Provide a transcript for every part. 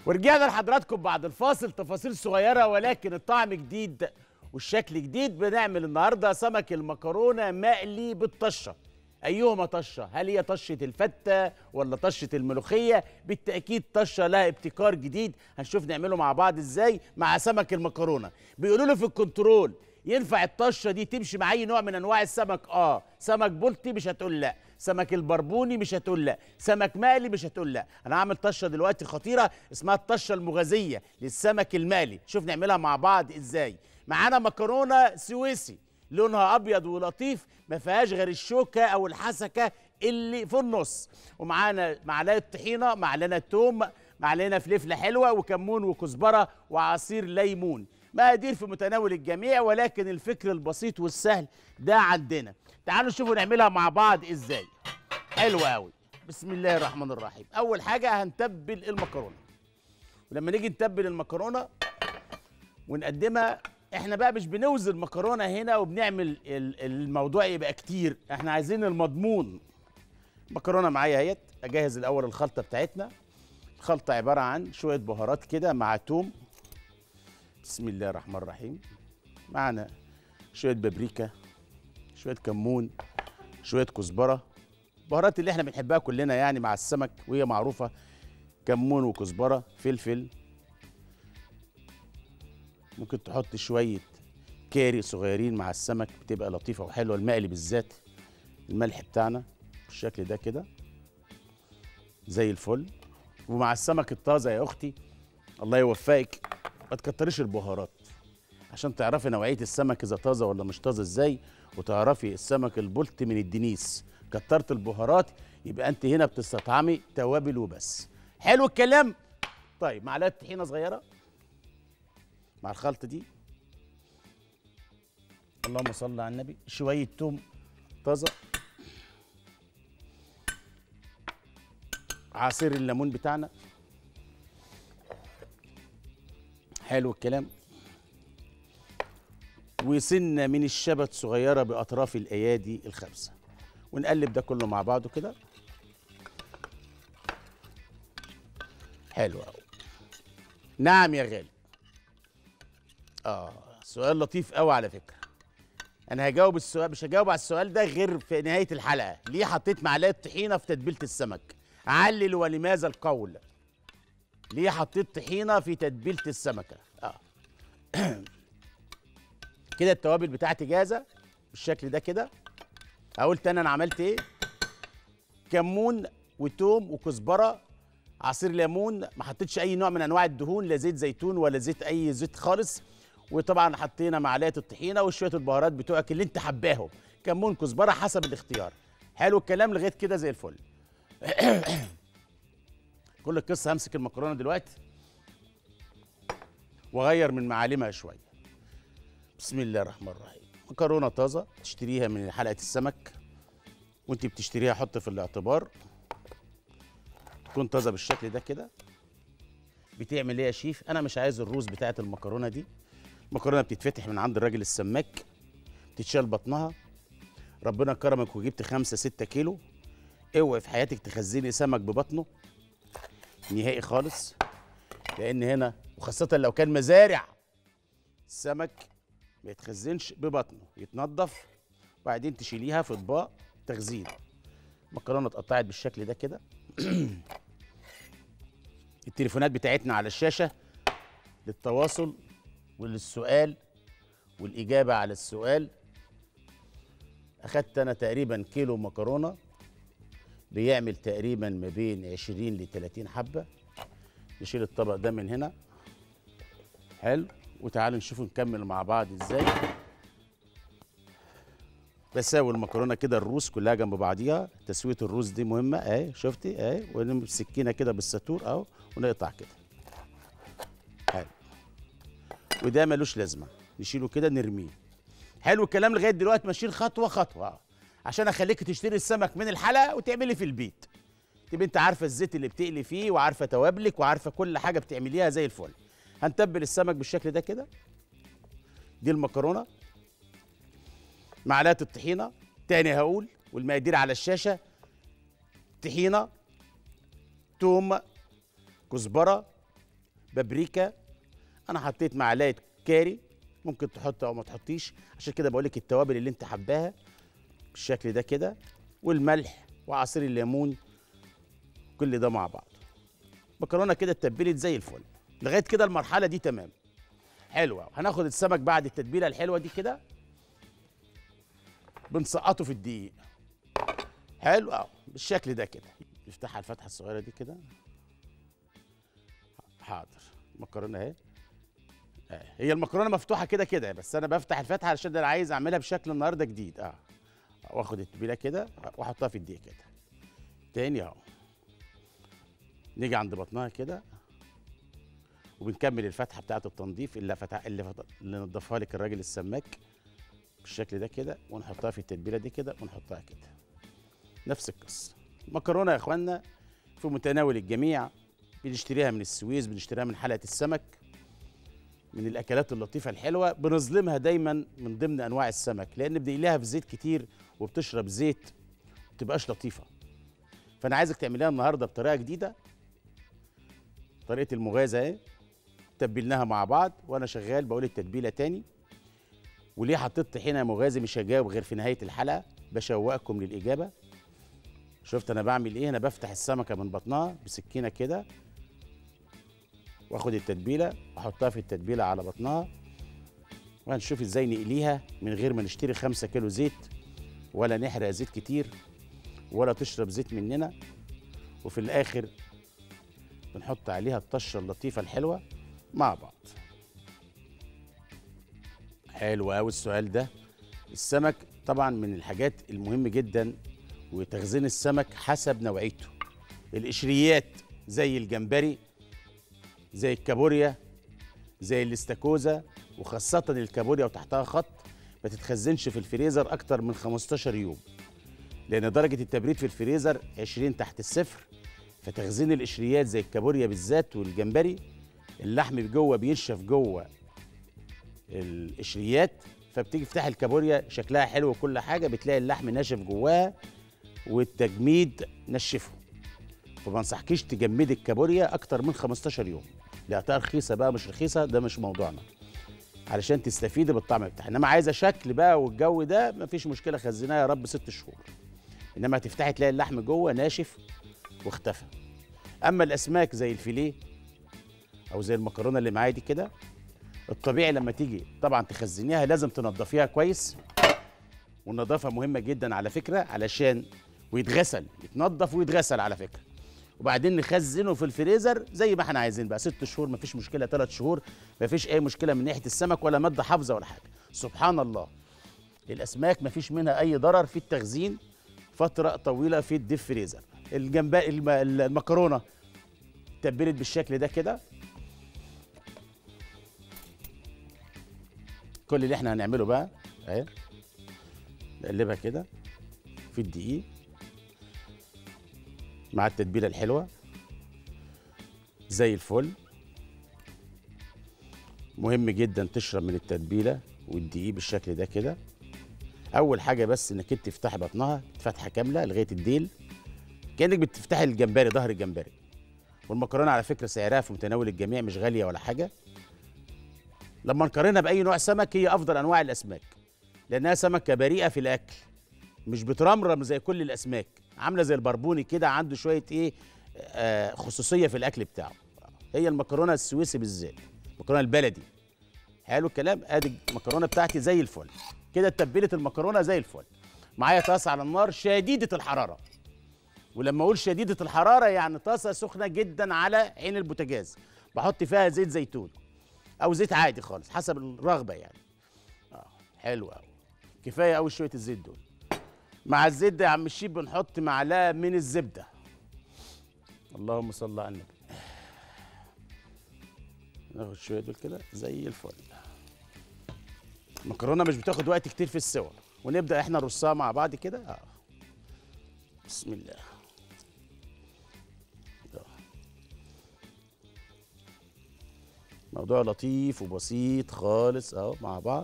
ورجعنا لحضراتكم بعد الفاصل تفاصيل صغيرة ولكن الطعم جديد والشكل جديد بنعمل النهاردة سمك المكرونة مقلي بالطشة أيهما طشة؟ هل هي طشة الفتة ولا طشة الملوخية؟ بالتأكيد طشة لها ابتكار جديد هنشوف نعمله مع بعض إزاي مع سمك المكرونة بيقولوا له في الكنترول ينفع الطشة دي تمشي مع أي نوع من أنواع السمك؟ آه سمك بلطي مش هتقول لأ سمك البربوني مش هتقول لا سمك مقلي مش هتقول لا انا هعمل طشه دلوقتي خطيره اسمها الطشه المغازيه للسمك المقلي شوف نعملها مع بعض ازاي معانا مكرونه سويسي لونها ابيض ولطيف ما فيهاش غير الشوكه او الحسكه اللي في النص ومعانا معلقه طحينه معلقه توم معلقه فلفله حلوه وكمون وكزبره وعصير ليمون مقادير في متناول الجميع ولكن الفكر البسيط والسهل ده عندنا تعالوا نشوفوا نعملها مع بعض ازاي حلوة قوي بسم الله الرحمن الرحيم اول حاجه هنتبل المكرونه ولما نيجي نتبل المكرونه ونقدمها احنا بقى مش بنوزن مكرونه هنا وبنعمل ال- الموضوع يبقى كتير احنا عايزين المضمون مكرونه معايا اهيت اجهز الاول الخلطه بتاعتنا الخلطه عباره عن شويه بهارات كده مع توم بسم الله الرحمن الرحيم معنا شويه بابريكا شويه كمون شويه كزبره البهارات اللي احنا بنحبها كلنا يعني مع السمك وهي معروفه كمون وكزبره فلفل ممكن تحط شويه كاري صغيرين مع السمك بتبقى لطيفه وحلوه المقلي بالذات الملح بتاعنا بالشكل ده كده زي الفل ومع السمك الطازه يا اختي الله يوفقك ما تكتريش البهارات عشان تعرفي نوعيه السمك اذا طازه ولا مش طازه ازاي وتعرفي السمك البلط من الدنيس كترت البهارات يبقى انت هنا بتستطعمي توابل وبس حلو الكلام طيب معلقه طحينه صغيره مع الخلطه دي اللهم صل على النبي شويه توم طازه عصير الليمون بتاعنا حلو الكلام وسنة من الشبت صغيرة بأطراف الأيادي الخمسة ونقلب ده كله مع بعضه كده حلو قوي نعم يا غالي اه سؤال لطيف قوي على فكرة أنا هجاوب السؤال مش هجاوب على السؤال ده غير في نهاية الحلقة ليه حطيت معلقة طحينة في تتبيلة السمك علل ولماذا القول ليه حطيت طحينة في تتبيلة السمكة اه كده التوابل بتاعتي جاهزه بالشكل ده كده اقول تاني انا عملت ايه كمون وتوم وكزبره عصير ليمون ما حطيتش اي نوع من انواع الدهون لا زيت زيتون ولا زيت اي زيت خالص وطبعا حطينا معلقه الطحينه وشويه البهارات بتوعك اللي انت حباهم كمون كزبره حسب الاختيار حلو الكلام لغايه كده زي الفل كل القصه همسك المكرونه دلوقتي واغير من معالمها شويه بسم الله الرحمن الرحيم مكرونه طازه تشتريها من حلقه السمك وانت بتشتريها حط في الاعتبار تكون طازه بالشكل ده كده بتعمل ايه يا شيف انا مش عايز الروز بتاعه المكرونه دي المكرونه بتتفتح من عند الراجل السماك بتتشال بطنها ربنا كرمك وجبت خمسة ستة كيلو اوعي في حياتك تخزني سمك ببطنه نهائي خالص لان هنا وخاصه لو كان مزارع السمك ما يتخزنش ببطنه يتنضف وبعدين تشيليها في اطباق تخزين المكرونه اتقطعت بالشكل ده كده التليفونات بتاعتنا على الشاشه للتواصل وللسؤال والاجابه على السؤال اخدت انا تقريبا كيلو مكرونه بيعمل تقريبا ما بين 20 ل 30 حبه نشيل الطبق ده من هنا حلو وتعالوا نشوف نكمل مع بعض ازاي بساوي المكرونه كده الروز كلها جنب بعضيها تسويه الروز دي مهمه اهي شفتي اهي ونمسكينه كده بالساتور اهو ونقطع كده حلو وده ملوش لازمه نشيله كده نرميه حلو الكلام لغايه دلوقتي ماشيين خطوه خطوه أهو. عشان اخليك تشتري السمك من الحلقه وتعملي في البيت تبقى انت عارفه الزيت اللي بتقلي فيه وعارفه توابلك وعارفه كل حاجه بتعمليها زي الفل هنتبل السمك بالشكل ده كده دي المكرونه معلقه الطحينه تاني هقول والمقادير على الشاشه طحينه توم كزبره بابريكا انا حطيت معلقه كاري ممكن تحط او ما تحطيش عشان كده بقول لك التوابل اللي انت حباها بالشكل ده كده والملح وعصير الليمون كل ده مع بعض مكرونه كده اتبلت زي الفل لغايه كده المرحله دي تمام حلوه هناخد السمك بعد التتبيله الحلوه دي كده بنسقطه في الدقيق حلو اه بالشكل ده كده نفتحها الفتحه الصغيره دي كده حاضر المكرونه اهي آه، هي المكرونه مفتوحه كده كده بس انا بفتح الفتحه علشان انا عايز اعملها بشكل النهارده جديد اه واخد التتبيله كده واحطها في الدقيق كده تاني اهو نيجي عند بطنها كده وبنكمل الفتحه بتاعه التنظيف اللي فتح اللي, فتح اللي نضفها لك الراجل السماك بالشكل ده كده ونحطها في التتبيله دي كده ونحطها كده نفس القصه مكرونه يا اخوانا في متناول الجميع بنشتريها من السويس بنشتريها من حلقه السمك من الاكلات اللطيفه الحلوه بنظلمها دايما من ضمن انواع السمك لان بنقليها في زيت كتير وبتشرب زيت ما بتبقاش لطيفه فانا عايزك تعمليها النهارده بطريقه جديده طريقه المغازه اهي تبلناها مع بعض وانا شغال بقول التتبيله تاني وليه حطيت طحينه يا مغازي مش هجاوب غير في نهايه الحلقه بشوقكم للاجابه شفت انا بعمل ايه انا بفتح السمكه من بطنها بسكينه كده واخد التتبيله واحطها في التتبيله على بطنها وهنشوف ازاي نقليها من غير ما نشتري خمسة كيلو زيت ولا نحرق زيت كتير ولا تشرب زيت مننا وفي الاخر بنحط عليها الطشه اللطيفه الحلوه مع بعض حلو قوي السؤال ده السمك طبعا من الحاجات المهم جدا وتخزين السمك حسب نوعيته القشريات زي الجمبري زي الكابوريا زي الاستاكوزا وخاصة الكابوريا وتحتها خط ما تتخزنش في الفريزر أكتر من 15 يوم لأن درجة التبريد في الفريزر 20 تحت الصفر فتخزين القشريات زي الكابوريا بالذات والجمبري اللحم جوه بينشف جوه القشريات فبتيجي تفتح الكابوريا شكلها حلو وكل حاجه بتلاقي اللحم ناشف جواها والتجميد نشفه فما انصحكيش تجمدي الكابوريا اكتر من 15 يوم لقيتها رخيصه بقى مش رخيصه ده مش موضوعنا علشان تستفيدي بالطعم بتاعها انما عايزه شكل بقى والجو ده مفيش مشكله خزناها يا رب ست شهور انما هتفتحي تلاقي اللحم جوه ناشف واختفى اما الاسماك زي الفيليه او زي المكرونه اللي معايا دي كده الطبيعي لما تيجي طبعا تخزنيها لازم تنضفيها كويس والنظافه مهمه جدا على فكره علشان ويتغسل يتنضف ويتغسل على فكره وبعدين نخزنه في الفريزر زي ما احنا عايزين بقى ست شهور مفيش مشكله ثلاث شهور مفيش اي مشكله من ناحيه السمك ولا ماده حافظه ولا حاجه سبحان الله الاسماك مفيش منها اي ضرر في التخزين فتره طويله في الديب فريزر الجنباء الم- المكرونه تبلت بالشكل ده كده كل اللي احنا هنعمله بقى اهي نقلبها كده في الدقيق مع التتبيله الحلوه زي الفل مهم جدا تشرب من التتبيله والدقيق بالشكل ده كده اول حاجه بس انك انت تفتحي بطنها فتحه كامله لغايه الديل كانك بتفتحي الجمبري ظهر الجمبري والمكرونه على فكره سعرها في متناول الجميع مش غاليه ولا حاجه لما نقارنها باي نوع سمك هي افضل انواع الاسماك لانها سمكه بريئه في الاكل مش بترمرم زي كل الاسماك عامله زي البربوني كده عنده شويه ايه آه خصوصيه في الاكل بتاعه هي المكرونه السويسي بالذات المكرونه البلدي حلو الكلام ادي المكرونه بتاعتي زي الفل كده تبلت المكرونه زي الفل معايا طاسه على النار شديده الحراره ولما اقول شديده الحراره يعني طاسه سخنه جدا على عين البوتاجاز بحط فيها زيت زيتون او زيت عادي خالص حسب الرغبه يعني اه حلو قوي كفايه قوي شويه الزيت دول مع الزيت ده يا عم الشيف بنحط معلقه من الزبده اللهم صل على النبي ناخد شويه دول كده زي الفل المكرونه مش بتاخد وقت كتير في السوا ونبدا احنا نرصها مع بعض كده اه بسم الله آه. موضوع لطيف وبسيط خالص اهو مع بعض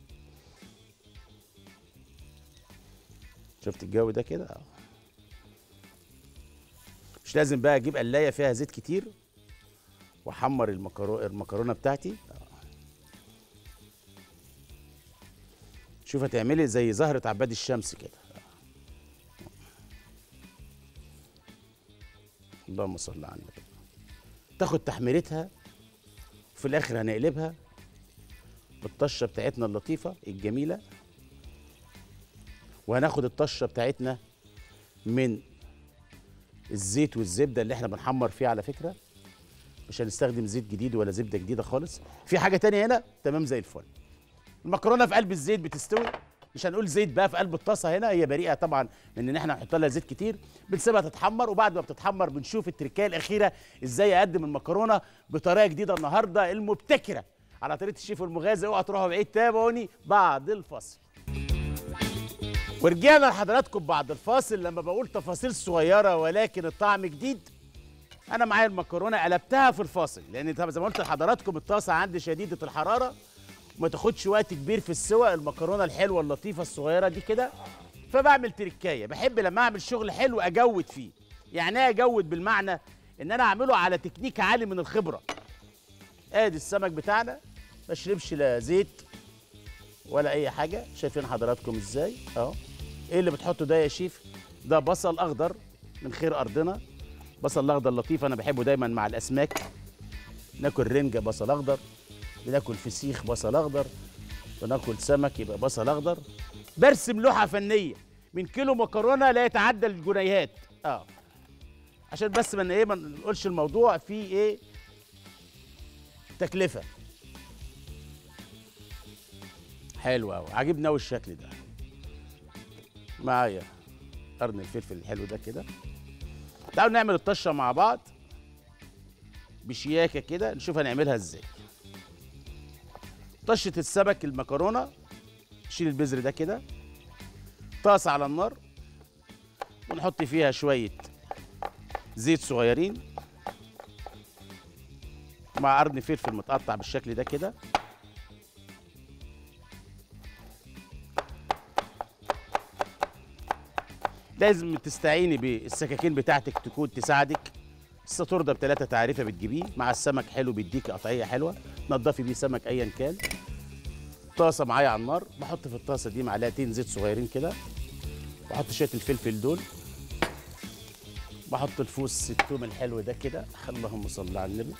شفت الجو ده كده اهو مش لازم بقى اجيب قلايه فيها زيت كتير واحمر المكرو... المكرونه بتاعتي شوف هتعملي زي زهرة عباد الشمس كده اللهم صل على النبي تاخد تحميرتها وفي الاخر هنقلبها بالطشه بتاعتنا اللطيفه الجميله وهناخد الطشه بتاعتنا من الزيت والزبده اللي احنا بنحمر فيها على فكره مش هنستخدم زيت جديد ولا زبده جديده خالص في حاجه تانية هنا تمام زي الفل المكرونه في قلب الزيت بتستوي مش هنقول زيت بقى في قلب الطاسه هنا هي بريئه طبعا من ان احنا نحط لها زيت كتير بنسيبها تتحمر وبعد ما بتتحمر بنشوف التركايه الاخيره ازاي اقدم المكرونه بطريقه جديده النهارده المبتكره على طريقه الشيف المغازي اوعى تروحوا بعيد تابعوني بعد الفاصل ورجعنا لحضراتكم بعد الفاصل لما بقول تفاصيل صغيره ولكن الطعم جديد انا معايا المكرونه قلبتها في الفاصل لان طبعا زي ما قلت لحضراتكم الطاسه عندي شديده الحراره وما تاخدش وقت كبير في السوى المكرونه الحلوه اللطيفه الصغيره دي كده فبعمل تركايه بحب لما اعمل شغل حلو اجود فيه يعني ايه اجود بالمعنى ان انا اعمله على تكنيك عالي من الخبره ادي السمك بتاعنا ما اشربش لا زيت ولا اي حاجه شايفين حضراتكم ازاي اهو ايه اللي بتحطه ده يا شيف ده بصل اخضر من خير ارضنا بصل الاخضر لطيف انا بحبه دايما مع الاسماك ناكل رنجه بصل اخضر بناكل فسيخ بصل اخضر بناكل سمك يبقى بصل اخضر برسم لوحه فنيه من كيلو مكرونه لا يتعدى الجنيهات اه عشان بس ما ايه ما نقولش الموضوع فيه ايه تكلفه حلو قوي عاجبني قوي الشكل ده معايا قرن الفلفل الحلو ده كده تعالوا نعمل الطشه مع بعض بشياكه كده نشوف هنعملها ازاي طشه السمك المكرونه شيل البذر ده كده طاسه على النار ونحط فيها شويه زيت صغيرين مع قرن فلفل متقطع بالشكل ده كده لازم تستعيني بالسكاكين بتاعتك تكون تساعدك الساطور ده بتلاتة تعريفه بتجيبيه مع السمك حلو بيديك قطعيه حلوه نضفي بيه سمك ايا كان طاسه معايا على النار بحط في الطاسه دي معلقتين زيت صغيرين كده بحط شويه الفلفل دول بحط الفوس التوم الحلو ده كده اللهم صل على النبي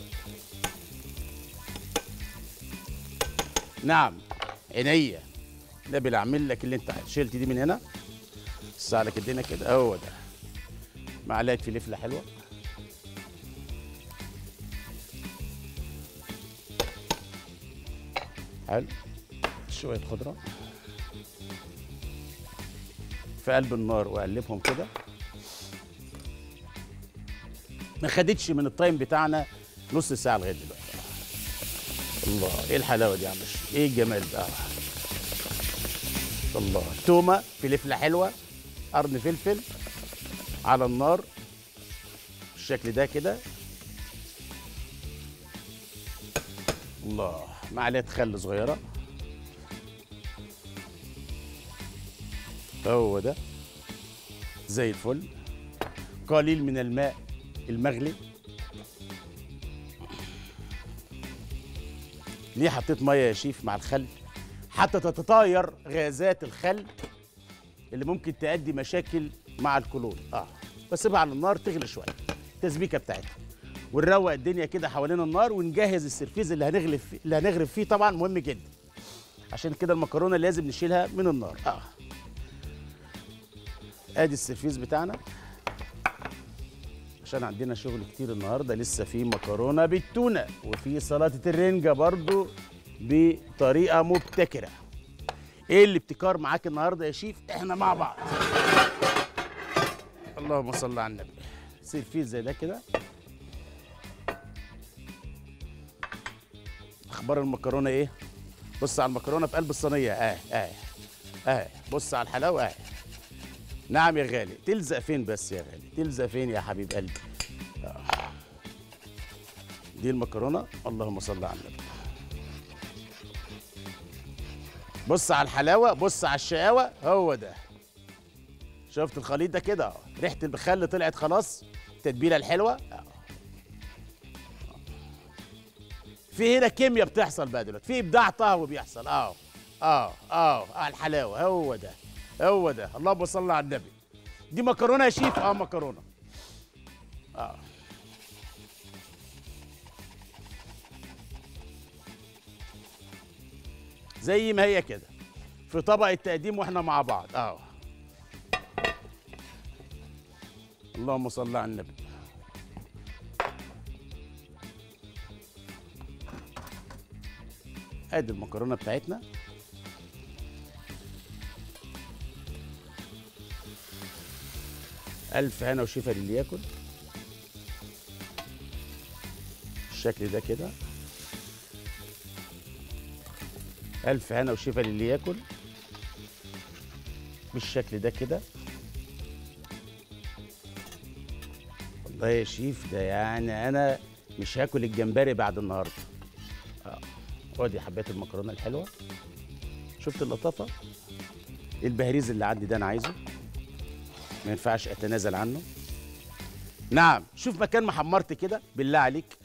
نعم عينيا نبي اللي اعمل لك اللي انت عايزه شلت دي من هنا بص على كدنا كده هو ده معلقه فلفله حلوه حلو شويه خضره في قلب النار واقلبهم كده ما خدتش من التايم بتاعنا نص ساعه لغايه دلوقتي الله ايه الحلاوه دي يا عم الشيخ؟ ايه الجمال ده الله تومه فلفله حلوه قرن فلفل على النار بالشكل ده كده الله معلقه خل صغيره هو ده زي الفل قليل من الماء المغلي ليه حطيت ميه يا شيف مع الخل حتى تتطاير غازات الخل اللي ممكن تؤدي مشاكل مع الكلور اه بسيبها على النار تغلي شويه التسبيكه بتاعتها ونروق الدنيا كده حوالين النار ونجهز السرفيز اللي هنغلف فيه اللي هنغرف فيه طبعا مهم جدا عشان كده المكرونه لازم نشيلها من النار اه ادي السرفيز بتاعنا عشان عندنا شغل كتير النهارده لسه في مكرونه بالتونه وفي سلطه الرنجه برضو بطريقه مبتكره ايه الابتكار معاك النهارده يا شيف احنا مع بعض اللهم صل على النبي سيرفيس زي ده كده اخبار المكرونه ايه بص على المكرونه في قلب الصينيه اه اه اه بص على الحلاوه اه نعم يا غالي تلزق فين بس يا غالي تلزق فين يا حبيب قلبي آه. دي المكرونه اللهم صل على النبي بص على الحلاوه بص على الشقاوه هو ده شفت الخليط ده كده اه ريحه الخل طلعت خلاص التتبيله الحلوه اه في هنا كيمياء بتحصل بقى دلوقتي في ابداع طهوي بيحصل اه اه اه اه الحلاوه هو ده هو ده اللهم صل على النبي دي مكرونه يا شيف اه مكرونه اه زي ما هي كده في طبق التقديم واحنا مع بعض اه اللهم صل على النبي ادي المكرونه بتاعتنا الف هنا وشفا للي ياكل الشكل ده كده الف هنا وشفا للي ياكل بالشكل ده كده والله يا شيف ده يعني انا مش هاكل الجمبري بعد النهارده اه وادي حبات المكرونه الحلوه شفت اللطافه البهريز اللي عندي ده انا عايزه ما ينفعش اتنازل عنه نعم شوف مكان ما حمرت كده بالله عليك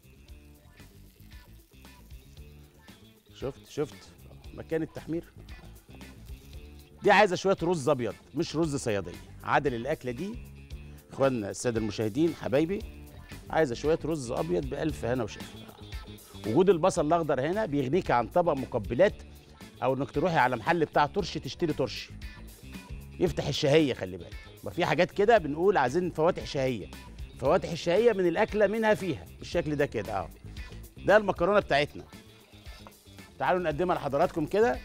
شفت شفت مكان التحمير دي عايزه شويه رز ابيض مش رز صياديه عادل الاكله دي اخواننا الساده المشاهدين حبايبي عايزه شويه رز ابيض بالف هنا وشفا وجود البصل الاخضر هنا بيغنيك عن طبق مقبلات او انك تروحي على محل بتاع ترش تشتري ترش يفتح الشهيه خلي بالك ما في حاجات كده بنقول عايزين فواتح شهيه فواتح الشهيه من الاكله منها فيها بالشكل ده كده اه ده المكرونه بتاعتنا تعالوا نقدمها لحضراتكم كده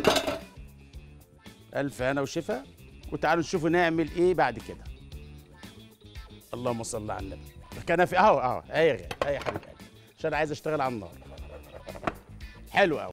الف هنا وشفا وتعالوا نشوفوا نعمل ايه بعد كده اللهم صل على النبي كان في اهو اهو اهي اهي يا حبيب قلبي عشان عايز اشتغل على النار حلو قوي